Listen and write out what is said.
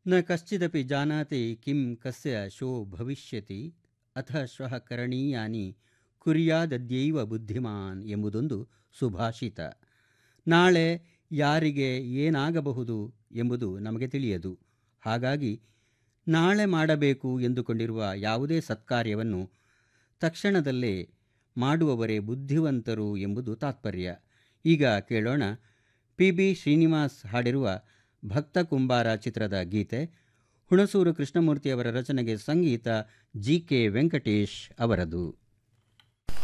ನ ಕಶ್ಚಿದಪಿ ಜಾನಾತಿ ಕಿಂ ಕಸ್ಯ ಶೋ ಭವಿಷ್ಯತಿ ಅಥ ಶ್ವಃ ಕರಣೀಯಾನಿ ಕುರ್ಯಾದದ್ಯೈವ ಬುದ್ಧಿಮಾನ್ ಎಂಬುದೊಂದು ಸುಭಾಷಿತ ನಾಳೆ ಯಾರಿಗೆ ಏನಾಗಬಹುದು ಎಂಬುದು ನಮಗೆ ತಿಳಿಯದು ಹಾಗಾಗಿ ನಾಳೆ ಮಾಡಬೇಕು ಎಂದುಕೊಂಡಿರುವ ಯಾವುದೇ ಸತ್ಕಾರ್ಯವನ್ನು ತಕ್ಷಣದಲ್ಲೇ ಮಾಡುವವರೇ ಬುದ್ಧಿವಂತರು ಎಂಬುದು ತಾತ್ಪರ್ಯ ಈಗ ಕೇಳೋಣ ಪಿ ಬಿ ಶ್ರೀನಿವಾಸ್ ಹಾಡಿರುವ ಭಕ್ತ ಕುಂಬಾರ ಚಿತ್ರದ ಗೀತೆ ಹುಣಸೂರು ಕೃಷ್ಣಮೂರ್ತಿಯವರ ರಚನೆಗೆ ಸಂಗೀತ ಜಿ ಕೆ ವೆಂಕಟೇಶ್ ಅವರದು